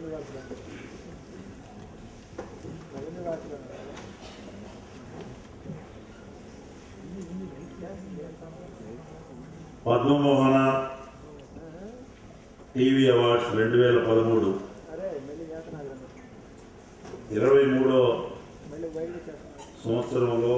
పద్మమోహన TV awards రెండు వేల పదమూడు ఇరవై మూడో సంవత్సరంలో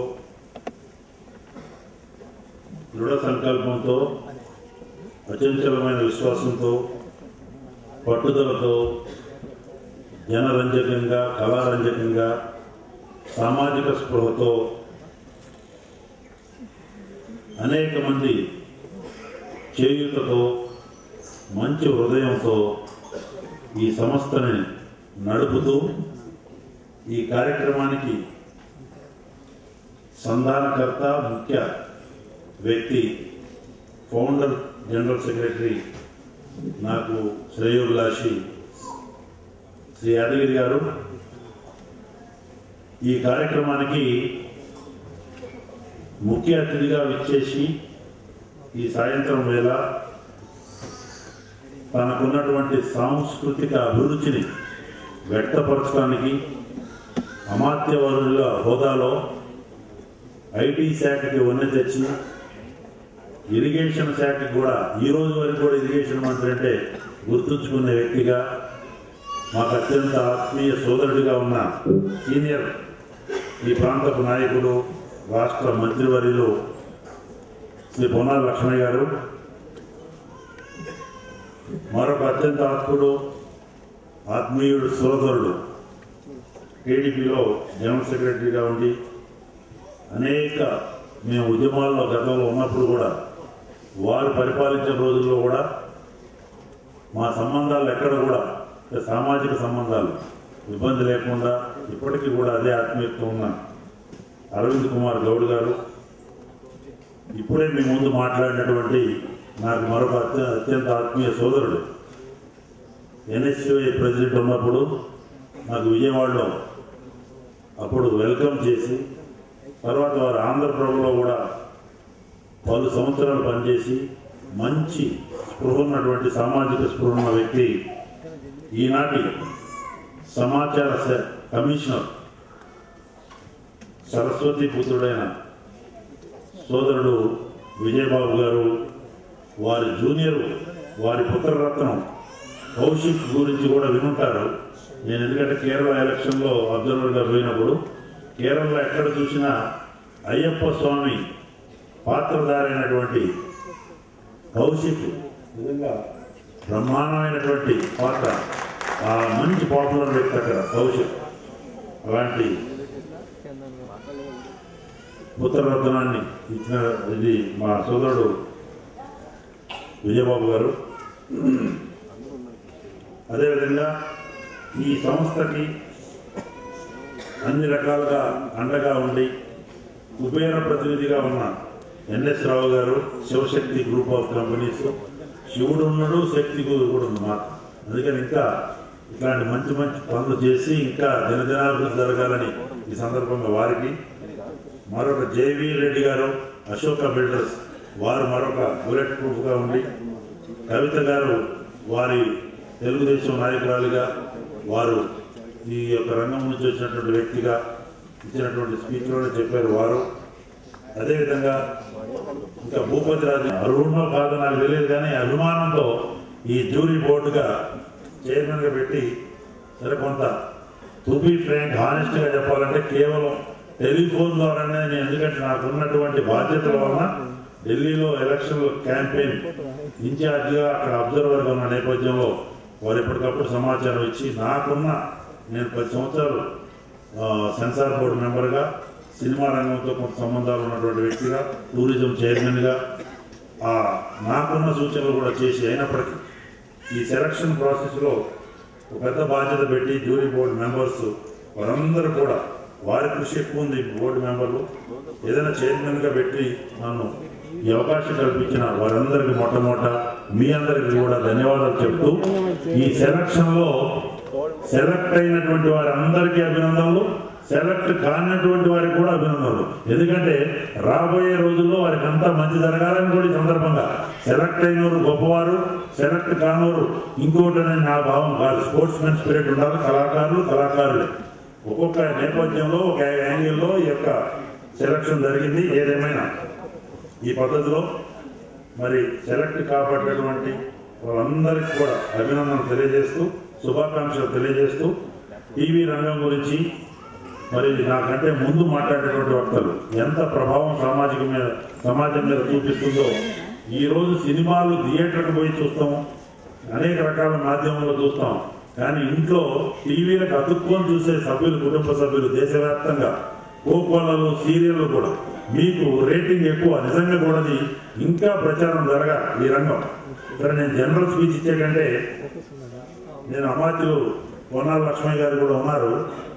దృఢ సంకల్పంతో అచంచలమైన విశ్వాసంతో పట్టుదలతో జనరంజకంగా కళారంజకంగా సామాజిక స్పృహతో అనేక మంది చేయూతతో మంచి హృదయంతో ఈ సంస్థని నడుపుతూ ఈ కార్యక్రమానికి సంధానకర్త ముఖ్య వ్యక్తి ఫౌండర్ జనరల్ సెక్రటరీ నాకు శ్రేయోభిలాషి శ్రీ యాదగిరి గారు ఈ కార్యక్రమానికి ముఖ్య అతిథిగా విచ్చేసి ఈ సాయంత్రం వేళ తనకున్నటువంటి సాంస్కృతిక అభిరుచిని వ్యక్తపరచడానికి అమాత్యవరుల హోదాలో ఐటీ శాఖకి వన్నె తెచ్చి ఇరిగేషన్ శాఖకి కూడా ఈ రోజు వరకు కూడా ఇరిగేషన్ మంత్రి అంటే గుర్తుంచుకునే వ్యక్తిగా మాకు అత్యంత ఆత్మీయ సోదరుడిగా ఉన్న సీనియర్ ఈ ప్రాంతపు నాయకులు రాష్ట్ర మంత్రివర్యులు శ్రీ పొన్నాల లక్ష్మణ్ గారు మరొక అత్యంత ఆత్ముడు ఆత్మీయుడు సోదరుడు టీడీపీలో జనరల్ సెక్రటరీగా ఉండి అనేక మేము ఉద్యమాల్లో గతంలో ఉన్నప్పుడు కూడా వారు పరిపాలించిన రోజుల్లో కూడా మా సంబంధాలు ఎక్కడ కూడా అంటే సామాజిక సంబంధాలు ఇబ్బంది లేకుండా ఇప్పటికీ కూడా అదే ఆత్మీయత ఉన్న అరవింద్ కుమార్ గౌడ్ గారు ఇప్పుడే మీ ముందు మాట్లాడినటువంటి నాకు మరొక అత్య- అత్యంత ఆత్మీయ సోదరుడు ఎన్ఎస్యుఐ ప్రెసిడెంట్ ఉన్నప్పుడు నాకు విజయవాడలో అప్పుడు వెల్కమ్ చేసి తర్వాత వారు ఆంధ్రప్రభలో కూడా పలు సంవత్సరాలు పనిచేసి మంచి స్పృహ ఉన్నటువంటి సామాజిక స్పృహ ఉన్న వ్యక్తి ఈనాటి సమాచార శ- కమిషనర్ సరస్వతి పుత్రుడైన సోదరుడు విజయబాబు గారు వారి జూనియర్ వారి పుత్రరత్నం కౌశిక్ గురించి కూడా వినుంటారు నేను ఎందుకంటే కేరళ ఎలక్షన్లో అబ్జర్వర్గా పోయినప్పుడు కేరళలో ఎక్కడ చూసినా అయ్యప్ప స్వామి పాత్రధారైనటువంటి కౌశిక్ నిజంగా బ్రహ్మాండమైనటువంటి పాత్ర ఆ మంచి పాపులర్ వ్యక్తి అక్కడ కౌశిక్ అలాంటి పుత్రరత్నాన్ని ఇచ్చిన ఇది మా సోదరుడు విజయబాబు గారు అదేవిధంగా ఈ సంస్థకి అన్ని రకాలుగా అండగా ఉండి కుబేర ప్రతినిధిగా ఉన్న ఎన్ఎస్ రావు గారు శివశక్తి గ్రూప్ ఆఫ్ కంపెనీస్ శివుడు ఉన్నాడు శక్తి కూడా ఉంది మాకు అందుకని ఇంకా ఇట్లాంటి మంచి మంచి పనులు చేసి ఇంకా దినదినాభివృద్ధి జరగాలని ఈ సందర్భంగా వారికి మరొక జేవి రెడ్డి గారు అశోక బిల్డర్స్ వారు మరొక బుల్లెట్ ప్రూఫ్ గా ఉండి కవిత గారు వారి తెలుగుదేశం నాయకురాలిగా వారు ఈ యొక్క రంగం నుంచి వచ్చినటువంటి వ్యక్తిగా ఇచ్చినటువంటి స్పీచ్లోనే చెప్పారు వారు అదేవిధంగా ఇంకా భూపతి రాజు అర్హుడో కాదో నాకు తెలియదు కానీ అభిమానంతో ఈ జూరీ బోర్డుగా చైర్మన్ గా పెట్టి సరే కొంత టు బి ఫ్రాంక్ హానెస్ట్ గా చెప్పాలంటే కేవలం టెలిఫోన్ ద్వారానే నేను ఎందుకంటే నాకు ఉన్నటువంటి బాధ్యతల వలన ఢిల్లీలో ఎలక్షన్ క్యాంపెయిన్ ఇన్ఛార్జిగా అక్కడ అబ్జర్వర్ గా ఉన్న నేపథ్యంలో వారు ఎప్పటికప్పుడు సమాచారం ఇచ్చి నాకున్న నేను పది సంవత్సరాలు ఆ, సెన్సార్ బోర్డు మెంబర్గా సినిమా రంగంతో కొంత సంబంధాలు ఉన్నటువంటి వ్యక్తిగా టూరిజం చైర్మన్గా ఆ నాకున్న సూచనలు కూడా చేసి అయినప్పటికీ ఈ సెలక్షన్ ప్రాసెస్లో ఒక పెద్ద బాధ్యత పెట్టి జ్యూరీ బోర్డు మెంబర్స్ వారందరూ కూడా వారి కృషి ఎక్కువ ఉంది బోర్డు మెంబర్లు ఏదైనా చైర్మన్గా పెట్టి నన్ను ఈ అవకాశం కల్పించిన వారందరికీ మొట్టమొదట మీ అందరికీ కూడా ధన్యవాదాలు చెప్తూ ఈ సెలక్షన్ లో సెలెక్ట్ అయినటువంటి వారందరికీ అభినందనలు సెలెక్ట్ కానటువంటి వారికి కూడా అభినందనలు ఎందుకంటే రాబోయే రోజుల్లో వారికి అంతా మంచి జరగాలని కూడా ఈ సందర్భంగా సెలెక్ట్ అయినవారు గొప్పవారు సెలెక్ట్ కానవారు ఇంకోటి అనేది నా భావం కాదు స్పోర్ట్స్ మెన్ స్పిరిట్ ఉండాలి కళాకారులు కళాకారులే ఒక్కొక్క నేపథ్యంలో ఒక యాంగిల్లో ఈ యొక్క సెలక్షన్ జరిగింది ఏదేమైనా ఈ పద్ధతిలో మరి సెలెక్ట్ కాబట్టినటువంటి వాళ్ళందరికీ కూడా అభినందనలు తెలియజేస్తూ శుభాకాంక్షలు తెలియజేస్తూ టీవీ రంగం గురించి మరి నాకంటే ముందు మాట్లాడేటువంటి వక్తలు ఎంత ప్రభావం సామాజిక మీద సమాజం మీద చూపిస్తుందో ఈ రోజు సినిమాలు థియేటర్కి పోయి చూస్తాం అనేక రకాల మాధ్యమంలో చూస్తాం కానీ ఇంట్లో టీవీలకు అతుక్కొని చూసే సభ్యులు కుటుంబ సభ్యులు దేశవ్యాప్తంగా కోకోలలు సీరియళ్ళు కూడా మీకు రేటింగ్ ఎక్కువ నిజంగా కూడా అది ఇంకా ప్రచారం జరగాలి ఈ రంగం సరే నేను జనరల్ స్పీచ్ ఇచ్చే కంటే నేను అమాత్యులు పొన్నాల లక్ష్మయ్య గారు కూడా ఉన్నారు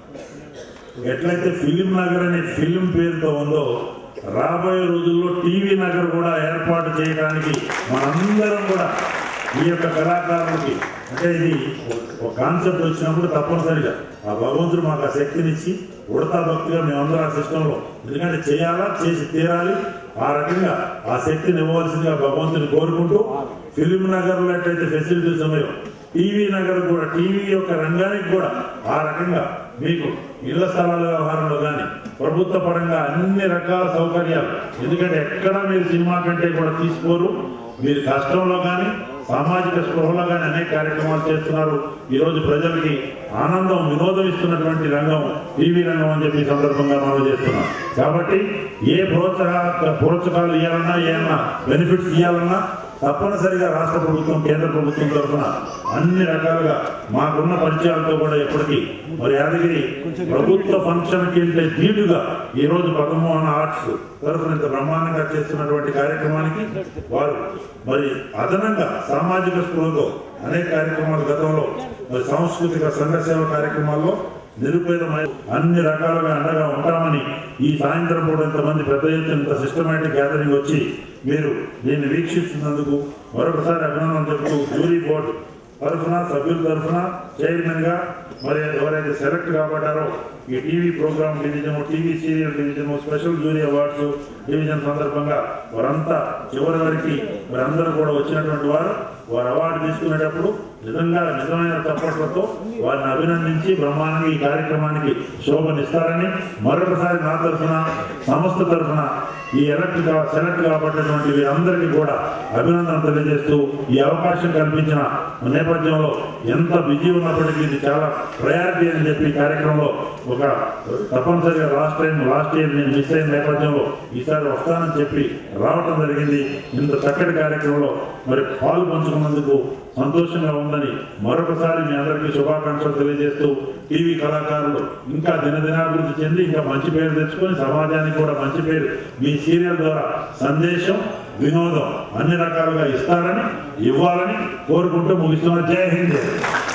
ఎట్లయితే ఫిలిం నగర్ అనే ఫిలిం పేరుతో ఉందో రాబోయే రోజుల్లో టీవీ నగర్ కూడా ఏర్పాటు చేయడానికి మనందరం కూడా ఈ యొక్క కళాకారులకి అంటే ఇది ఒక కాన్సెప్ట్ వచ్చినప్పుడు తప్పనిసరిగా ఆ భగవంతుడు మాకు ఆ శక్తినిచ్చి ఉడతా భక్తిగా మేమందరం ఆ సిస్టంలో ఎందుకంటే చేయాలా చేసి తీరాలి ఆ రకంగా ఆ శక్తిని ఇవ్వవలసిందిగా భగవంతుని కోరుకుంటూ ఫిలిం నగర్లో ఎట్లయితే ఫెసిలిటీస్ ఉన్నాయో టీవీ నగర్ కూడా టీవీ యొక్క రంగానికి కూడా ఆ రకంగా మీకు ఇళ్ల స్థలాల వ్యవహారంలో కానీ ప్రభుత్వ పరంగా అన్ని రకాల సౌకర్యాలు ఎందుకంటే ఎక్కడ మీరు సినిమా కంటే కూడా తీసుకోరు మీరు కష్టంలో కానీ సామాజిక స్పృహలో కానీ అనేక కార్యక్రమాలు చేస్తున్నారు ఈ రోజు ప్రజలకి ఆనందం వినోదం ఇస్తున్నటువంటి రంగం టీవీ రంగం అని చెప్పి ఈ సందర్భంగా మనం చేస్తున్నాం కాబట్టి ఏ ప్రోత్సాహ ప్రోత్సాహాలు ఇవ్వాలన్నా ఏమన్నా బెనిఫిట్స్ ఇవ్వాలన్నా తప్పనిసరిగా రాష్ట్ర ప్రభుత్వం కేంద్ర ప్రభుత్వం తరఫున అన్ని రకాలుగా మాకున్న పరిచయాలతో కూడా ఎప్పటికీ మరి యాదగిరి ప్రభుత్వ ఫంక్షన్ కి వెళ్తే ధీటుగా ఈ రోజు పదమోహన ఆర్ట్స్ తరఫున ఇంత బ్రహ్మాండంగా చేస్తున్నటువంటి కార్యక్రమానికి వారు మరి అదనంగా సామాజిక స్పృహతో అనేక కార్యక్రమాలు గతంలో మరి సాంస్కృతిక సంఘ సేవ కార్యక్రమాల్లో నిరుపేదమై అన్ని రకాలుగా అండగా ఉంటామని ఈ సాయంత్రం పూట ఇంతమంది పెద్ద ఎత్తున ఇంత సిస్టమేటిక్ గ్యాదరింగ్ వచ్చి మీరు దీన్ని వీక్షిస్తున్నందుకు మరొకసారి అభినందనలు చెబుతూ జ్యూరీ బోర్డు తరఫున సభ్యుల తరఫున చైర్మన్ గా మరి ఎవరైతే సెలెక్ట్ కాబడ్డారో ఈ TV programme division TV serial division special jury awards division సందర్భంగా వారంతా చివరి వరకు మరి అందరూ కూడా వచ్చినటువంటి వారు వారు అవార్డు తీసుకునేటప్పుడు నిజంగా నిజమైన చప్పట్లతో వారిని అభినందించి బ్రహ్మాండంగా ఈ కార్యక్రమానికి శోభనిస్తారని మరొకసారి నా తరఫున సంస్థ తరఫున ఈ ఎలక్ట్ గా సెలెక్ట్ కాబట్టినటువంటి వీరందరికీ కూడా అభినందన తెలియజేస్తూ ఈ అవకాశం కల్పించిన నేపథ్యంలో ఎంత బిజీ ఉన్నప్పటికీ ఇది చాలా ప్రయారిటీ అని చెప్పి ఈ కార్యక్రమంలో ఒక తప్పనిసరిగా లాస్ట్ టైం లాస్ట్ ఇయర్ నేను మిస్ అయిన నేపథ్యంలో ఈసారి వస్తానని చెప్పి రావటం జరిగింది ఇంత చక్కటి కార్యక్రమంలో మరి పాలు పంచుకున్నందుకు సంతోషంగా ఉందని మరొకసారి మీ అందరికీ శుభాకాంక్షలు తెలియజేస్తూ టీవీ కళాకారులు ఇంకా దినదినాభివృద్ధి చెంది ఇంకా మంచి పేరు తెచ్చుకొని సమాజానికి కూడా మంచి పేరు మీ సీరియల్ ద్వారా సందేశం వినోదం అన్ని రకాలుగా ఇస్తారని ఇవ్వాలని కోరుకుంటూ ముగిస్తున్న జై హింద్